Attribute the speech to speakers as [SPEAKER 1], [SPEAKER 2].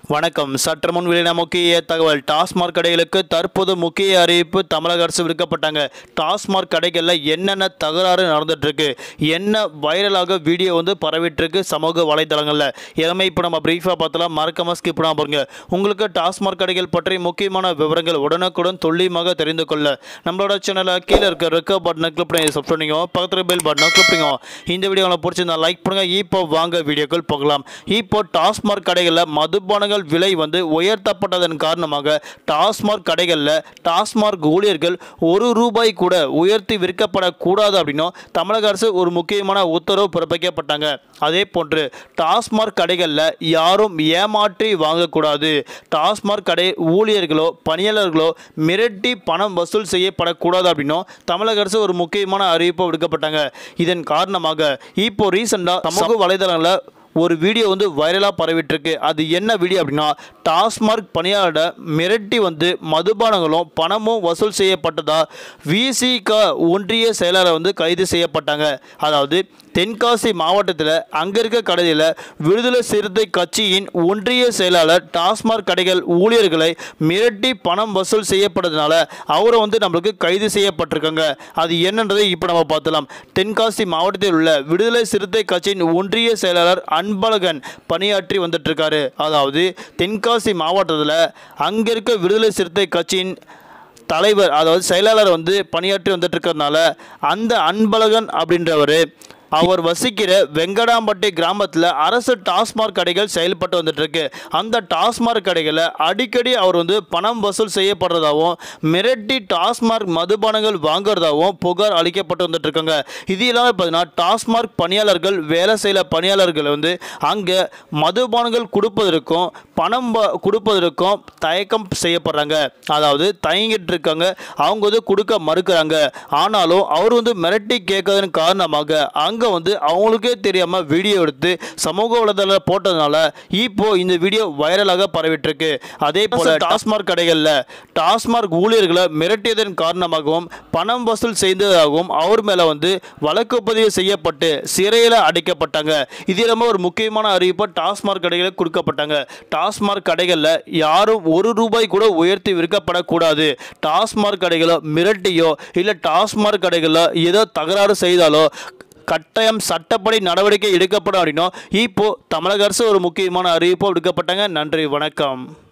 [SPEAKER 1] வணக்கம் சற்று முன் வெளியான முக்கிய தகவல் டாஸ்மாக் கடைகளுக்கு தற்போது முக்கிய அறிவிப்பு தமிழக அரசு விடுக்கப்பட்டாங்க டாஸ்மாக் கடைகளில் என்னென்ன தகராறு நடந்துட்டு இருக்கு என்ன வைரலாக வீடியோ வந்து பரவிட்டு இருக்கு சமூக வலைதளங்களில் எல்லாமே இப்போ நம்ம பிரீஃபாக பார்த்தலாம் மறக்காம ஸ்கிப் பண்ணாம பாருங்க உங்களுக்கு டாஸ்மாக் கடைகள் பற்றி முக்கியமான விவரங்கள் உடனுக்குடன் துல்லியமாக தெரிந்து கொள்ள நம்மளோட சேனலை கீழே இருக்க ரெக்க பட்டனை கிளிக் பண்ணி சப்ஸ்கிரைப் பண்ணிக்கோ பக்கத்தில் பெல் பட்டனை கிளிக் பண்ணிக்கோ இந்த வீடியோ உங்களுக்கு பிடிச்சிருந்தா லைக் பண்ணுங்க இப்போ வாங்க வீடியோக்கள் போகலாம் இப்போ டாஸ்மாக் கடைகளில் மதுபானங்கள் விலை வந்து உயர்த்தப்பட்டதன் காரணமாக டாஸ்மாக் கடைகளில் டாஸ்மாக் ஊழியர்கள் ஒரு ரூபாய் கூட உயர்த்தி விற்கப்படக்கூடாது அப்படின்னும் தமிழக அரசு ஒரு முக்கியமான உத்தரவு பிறப்பிக்கப்பட்டாங்க அதே போன்று டாஸ்மாக் கடைகளில் யாரும் ஏமாற்றி வாங்கக்கூடாது டாஸ்மாக் கடை ஊழியர்களோ பணியாளர்களோ மிரட்டி பணம் வசூல் செய்யப்படக்கூடாது அப்படின்னும் தமிழக அரசு ஒரு முக்கியமான அறிவிப்பு விடுக்கப்பட்டாங்க இதன் காரணமாக இப்போ ரீசெண்டாக சமூக வலைதளங்களில் ஒரு வீடியோ வந்து வைரலாக பரவிட்டு இருக்கு அது என்ன வீடியோ அப்படின்னா டாஸ்மாக் பணியாளரை மிரட்டி வந்து மதுபானங்களும் பணமும் வசூல் செய்யப்பட்டதா விசிக ஒன்றிய செயலாளர் வந்து கைது செய்யப்பட்டாங்க அதாவது தென்காசி மாவட்டத்தில் அங்கே இருக்க கடையில் விடுதலை சிறுத்தை கட்சியின் ஒன்றிய செயலாளர் டாஸ்மாக் கடைகள் ஊழியர்களை மிரட்டி பணம் வசூல் செய்யப்பட்டதுனால அவரை வந்து நம்மளுக்கு கைது செய்யப்பட்டிருக்காங்க அது என்னன்றதை இப்போ நம்ம பார்த்தலாம் தென்காசி மாவட்டத்தில் உள்ள விடுதலை சிறுத்தை கட்சியின் ஒன்றிய செயலாளர் அன்பழகன் பணியாற்றி வந்துட்டு இருக்காரு அதாவது தென்காசி மாவட்டத்தில் அங்கே இருக்க விடுதலை சிறுத்தை கட்சியின் தலைவர் அதாவது செயலாளர் வந்து பணியாற்றி வந்துட்டு இருக்கிறதுனால அந்த அன்பழகன் அப்படின்றவர் அவர் வசிக்கிற வெங்கடாம்பட்டி கிராமத்தில் அரசு டாஸ்மாக் கடைகள் செயல்பட்டு வந்துட்டு இருக்கு அந்த டாஸ்மாக் கடைகளில் அடிக்கடி அவர் வந்து பணம் வசூல் செய்யப்படுறதாகவும் மிரட்டி டாஸ்மாக் மதுபானங்கள் வாங்குறதாகவும் புகார் அளிக்கப்பட்டு வந்துட்டு இருக்காங்க இது இல்லாமல் பார்த்தீங்கன்னா டாஸ்மாக் பணியாளர்கள் வேலை செய்யல பணியாளர்கள் வந்து அங்கே மதுபானங்கள் கொடுப்பதற்கும் பணம் வ- கொடுப்பதற்கும் தயக்கம் செய்யப்படுறாங்க அதாவது தயங்கிட்டு இருக்காங்க அவங்க வந்து கொடுக்க மறுக்கிறாங்க ஆனாலும் அவர் வந்து மிரட்டி கேட்கறதன் காரணமாக அங்கே வந்து அவங்களுக்கே தெரியாமல் வீடியோ எடுத்து சமூக வலைதளத்தில் போட்டதுனால இப்போ இந்த வீடியோ வைரலாக பரவிட்டு இருக்கு அதே போல டாஸ்மாக் கடைகளில் டாஸ்மாக் ஊழியர்களை மிரட்டியதன் காரணமாகவும் பணம் வசூல் செய்ததாகவும் அவர் மேலே வந்து வழக்கு பதிவு செய்யப்பட்டு சிறையில் அடைக்கப்பட்டாங்க இது இல்லாமல் ஒரு முக்கியமான அறிவிப்பு டாஸ்மாக் கடைகளுக்கு கொடுக்கப்பட்டாங்க டாஸ்மாக் கடைகளில் யாரும் ஒரு ரூபாய் கூட உயர்த்தி விற்கப்படக்கூடாது டாஸ்மாக் கடைகளோ மிரட்டியோ இல்லை டாஸ்மாக் கடைகளில் ஏதோ தகராறு செய்தாலோ கட்டாயம் சட்டப்படி நடவடிக்கை எடுக்கப்படும் அப்படின்னும் இப்போ தமிழக அரசு ஒரு முக்கியமான அறிவிப்பு எடுக்கப்பட்டாங்க நன்றி வணக்கம்